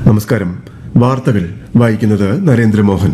നമസ്കാരം വാർത്തകൾ വായിക്കുന്നത് നരേന്ദ്രമോഹൻ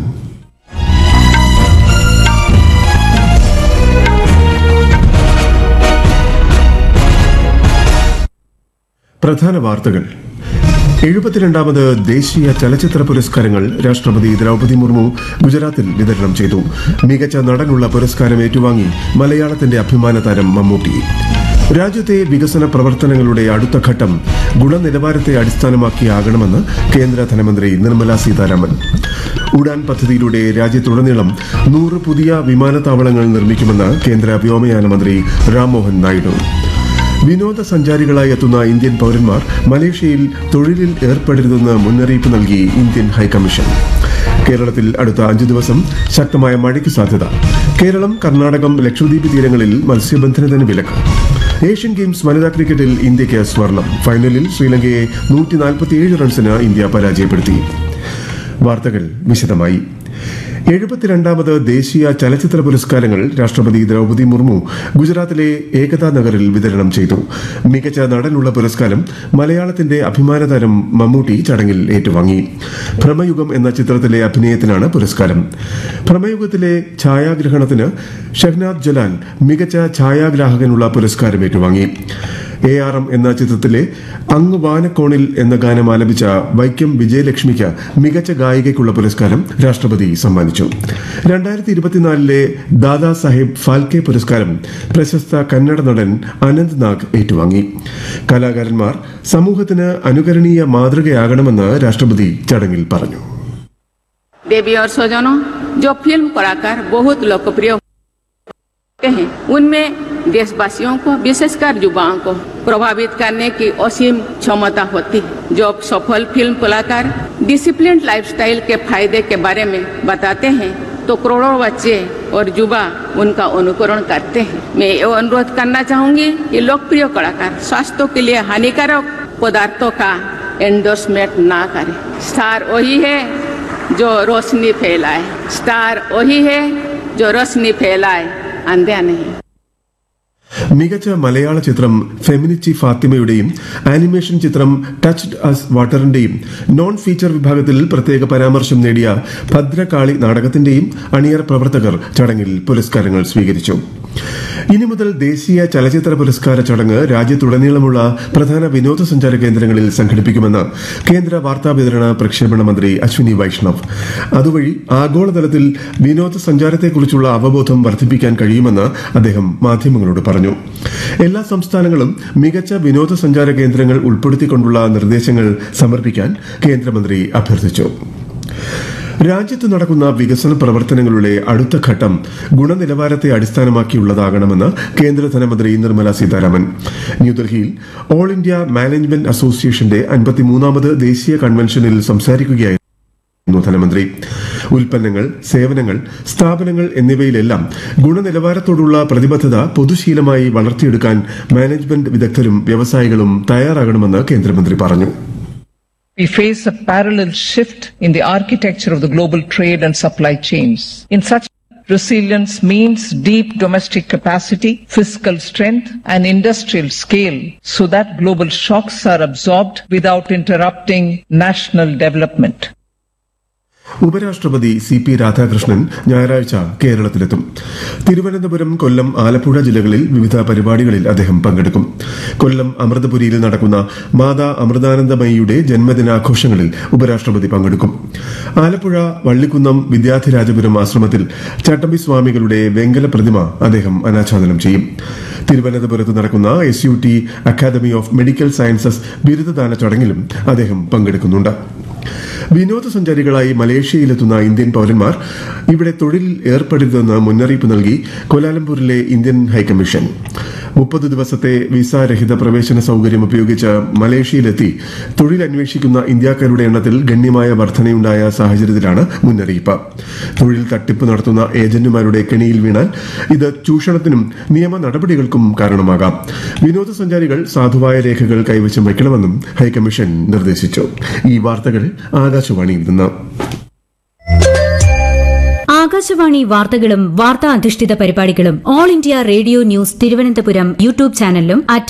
പ്രധാന വാർത്തകൾ എഴുപത്തിരണ്ടാമത് ദേശീയ ചലച്ചിത്ര പുരസ്കാരങ്ങൾ രാഷ്ട്രപതി ദ്രൗപദി മുർമു ഗുജറാത്തിൽ വിതരണം ചെയ്തു മികച്ച നടനുള്ള പുരസ്കാരം ഏറ്റുവാങ്ങി മലയാളത്തിന്റെ അഭിമാന താരം മമ്മൂട്ടി രാജ്യത്തെ വികസന പ്രവർത്തനങ്ങളുടെ അടുത്ത ഘട്ടം ഗുണനിലവാരത്തെ അടിസ്ഥാനമാക്കിയാകണമെന്ന് കേന്ദ്ര ധനമന്ത്രി നിർമ്മല സീതാരാമൻ ഉഡാൻ പദ്ധതിയിലൂടെ രാജ്യത്തുടനീളം നൂറ് പുതിയ വിമാനത്താവളങ്ങൾ നിർമ്മിക്കുമെന്ന് കേന്ദ്ര വ്യോമയാന മന്ത്രി രാംമോഹൻ നായിഡു വിനോദസഞ്ചാരികളായി എത്തുന്ന ഇന്ത്യൻ പൌരന്മാർ മലേഷ്യയിൽ തൊഴിലിൽ ഏർപ്പെടരുതെന്ന് മുന്നറിയിപ്പ് നൽകി ഇന്ത്യൻ ഹൈക്കമ്മീഷൻ കേരളത്തിൽ അടുത്ത അഞ്ചു ദിവസം ശക്തമായ മഴയ്ക്ക് സാധ്യത കേരളം കർണാടകം ലക്ഷദ്വീപ് തീരങ്ങളിൽ മത്സ്യബന്ധനത്തിന് വിലക്ക് ഏഷ്യൻ ഗെയിംസ് വനിതാ ക്രിക്കറ്റിൽ ഇന്ത്യയ്ക്ക് സ്വർണം ഫൈനലിൽ ശ്രീലങ്കയെ നൂറ്റി നാൽപ്പത്തിയേഴ് റൺസിന് ഇന്ത്യ പരാജയപ്പെടുത്തി വാർത്തകൾ വിശദമായി എഴുപത്തിരണ്ടാമത് ദേശീയ ചലച്ചിത്ര പുരസ്കാരങ്ങൾ രാഷ്ട്രപതി ദ്രൗപദി മുർമു ഗുജറാത്തിലെ ഏകതാ നഗറിൽ വിതരണം ചെയ്തു മികച്ച നടനുള്ള പുരസ്കാരം മലയാളത്തിന്റെ അഭിമാനതാരം മമ്മൂട്ടി ചടങ്ങിൽ ഏറ്റുവാങ്ങി ഭ്രമയുഗം എന്ന ചിത്രത്തിലെ അഭിനയത്തിനാണ് പുരസ്കാരം ഭ്രമയുഗത്തിലെ ഛായാഗ്രഹണത്തിന് ഷഹ്നാദ് ജലാൽ മികച്ച ഛായാഗ്രാഹകനുള്ള പുരസ്കാരം ഏറ്റുവാങ്ങി എ ആർ എം എന്ന ചിത്രത്തിലെ അങ്ങ് വാനക്കോണിൽ എന്ന ഗാനം ആലപിച്ച വൈക്കം വിജയലക്ഷ്മിക്ക് മികച്ച ഗായികയ്ക്കുള്ള പുരസ്കാരം രാഷ്ട്രപതി സമ്മാനിച്ചു രണ്ടായിരത്തി ഇരുപത്തിനാലിലെ ദാദാ സാഹിബ് ഫാൽക്കെ പുരസ്കാരം പ്രശസ്ത കന്നഡ നടൻ അനന്ത് നാഗ് ഏറ്റുവാങ്ങി കലാകാരന്മാർ സമൂഹത്തിന് അനുകരണീയ മാതൃകയാകണമെന്ന് രാഷ്ട്രപതി ചടങ്ങിൽ പറഞ്ഞു देवी और स्वजनों जो फिल्म कलाकार बहुत लोकप्रिय होते हैं उनमें देशवासियों को विशेषकर युवाओं को प्रभावित करने की असीम क्षमता होती है जो सफल फिल्म कलाकार डिसिप्लिन लाइफस्टाइल के फायदे के बारे में बताते हैं तो करोड़ों बच्चे और युवा उनका अनुकरण करते हैं मैं ये अनुरोध करना चाहूंगी कि लोकप्रिय कलाकार स्वास्थ्य के लिए हानिकारक पदार्थों का एंडोर्समेंट ना करें स्टार वही है जो रोशनी फैलाए स्टार वही है जो रोशनी फैलाए अंधेरा नहीं മികച്ച മലയാള ചിത്രം ഫെമിനിച്ചി ഫാത്തിമയുടെയും ആനിമേഷൻ ചിത്രം ടച്ച്ഡ് അസ് വാട്ടറിന്റെയും നോൺ ഫീച്ചർ വിഭാഗത്തിൽ പ്രത്യേക പരാമർശം നേടിയ ഭദ്രകാളി നാടകത്തിന്റെയും അണിയറ പ്രവർത്തകർ ചടങ്ങിൽ പുരസ്കാരങ്ങൾ സ്വീകരിച്ചു ഇനി മുതൽ ദേശീയ ചലച്ചിത്ര പുരസ്കാര ചടങ്ങ് രാജ്യത്തുടനീളമുള്ള പ്രധാന വിനോദസഞ്ചാര കേന്ദ്രങ്ങളിൽ സംഘടിപ്പിക്കുമെന്ന് കേന്ദ്ര വാർത്താവിതരണ പ്രക്ഷേപണ മന്ത്രി അശ്വിനി വൈഷ്ണവ് അതുവഴി ആഗോളതലത്തിൽ വിനോദസഞ്ചാരത്തെക്കുറിച്ചുള്ള അവബോധം വർദ്ധിപ്പിക്കാൻ കഴിയുമെന്ന് അദ്ദേഹം മാധ്യമങ്ങളോട് പറഞ്ഞു എല്ലാ സംസ്ഥാനങ്ങളും മികച്ച വിനോദസഞ്ചാര കേന്ദ്രങ്ങൾ ഉൾപ്പെടുത്തിക്കൊണ്ടുള്ള നിർദ്ദേശങ്ങൾ സമർപ്പിക്കാൻ കേന്ദ്രമന്ത്രി അഭ്യർത്ഥിച്ചു രാജ്യത്ത് നടക്കുന്ന വികസന പ്രവർത്തനങ്ങളുടെ അടുത്ത ഘട്ടം ഗുണനിലവാരത്തെ അടിസ്ഥാനമാക്കിയുള്ളതാകണമെന്ന് കേന്ദ്ര ധനമന്ത്രി നിർമ്മല സീതാരാമൻ ന്യൂഡൽഹിയിൽ ഓൾ ഇന്ത്യ മാനേജ്മെന്റ് അസോസിയേഷന്റെ അൻപത്തിമൂന്നാമത് ദേശീയ കൺവെൻഷനിൽ സംസാരിക്കുകയായിരുന്നു ധനമന്ത്രി ഉൽപ്പന്നങ്ങൾ സേവനങ്ങൾ സ്ഥാപനങ്ങൾ എന്നിവയിലെല്ലാം ഗുണനിലവാരത്തോടുള്ള പ്രതിബദ്ധത പൊതുശീലമായി വളർത്തിയെടുക്കാൻ മാനേജ്മെന്റ് വിദഗ്ധരും വ്യവസായികളും തയ്യാറാകണമെന്ന് കേന്ദ്രമന്ത്രി പറഞ്ഞു We face a parallel shift in the architecture of the global trade and supply chains. In such resilience means deep domestic capacity, fiscal strength, and industrial scale so that global shocks are absorbed without interrupting national development. ഉപരാഷ്ട്രപതി C P Radhakrishnan ഞായറാഴ്ച കേരളത്തിലെത്തും തിരുവനന്തപുരം കൊല്ലം ആലപ്പുഴ ജില്ലകളിൽ വിവിധ പരിപാടികളിൽ അദ്ദേഹം പങ്കെടുക്കും കൊല്ലം അമൃതപുരിയിൽ നടക്കുന്ന മാതാ അമൃതാനന്ദമയിയുടെ ജന്മദിനാഘോഷങ്ങളിൽ ഉപരാഷ്ട്രപതി പങ്കെടുക്കും ആലപ്പുഴ വള്ളിക്കുന്നം വിദ്യാധിരാജപുരം ആശ്രമത്തിൽ ചട്ടമ്പി സ്വാമികളുടെ വെങ്കല പ്രതിമ അദ്ദേഹം അനാച്ഛാദനം ചെയ്യും തിരുവനന്തപുരത്ത് നടക്കുന്ന S U T academy of medical sciences ബിരുദദാന ചടങ്ങിലും അദ്ദേഹം പങ്കെടുക്കുന്നുണ്ട് വിനോദസഞ്ചാരികളായി മലേഷ്യയിലെത്തുന്ന ഇന്ത്യൻ പൌരന്മാർ ഇവിടെ തൊഴിലിൽ ഏർപ്പെടരുതെന്ന് മുന്നറിയിപ്പ് നൽകി കൊലാലംപൂരിലെ ഇന്ത്യൻ ഹൈക്കമ്മീഷൻ മുപ്പത് ദിവസത്തെ വിസാരഹിത പ്രവേശന സൌകര്യം ഉപയോഗിച്ച് മലേഷ്യയിലെത്തി തൊഴിൽ അന്വേഷിക്കുന്ന ഇന്ത്യക്കാരുടെ എണ്ണത്തിൽ ഗണ്യമായ വർധനയുണ്ടായ സാഹചര്യത്തിലാണ് മുന്നറിയിപ്പ് തൊഴിൽ തട്ടിപ്പ് നടത്തുന്ന ഏജന്റുമാരുടെ കെണിയിൽ വീണാൽ ഇത് ചൂഷണത്തിനും നിയമ നടപടികൾക്കും കാരണമാകാം വിനോദസഞ്ചാരികൾ സാധുവായ രേഖകൾ കൈവശം വയ്ക്കണമെന്നും ഹൈക്കമ്മീഷൻ നിർദ്ദേശിച്ചു ഈ വാർത്തകൾ ആകാശവാണിയിൽ നിന്ന് ആകാശവാണി വാർത്തകളും വാർത്താ അധിഷ്ഠിത പരിപാടികളും All India Radio news Thiruvananthapuram YouTube ചാനലിലും അറ്റ്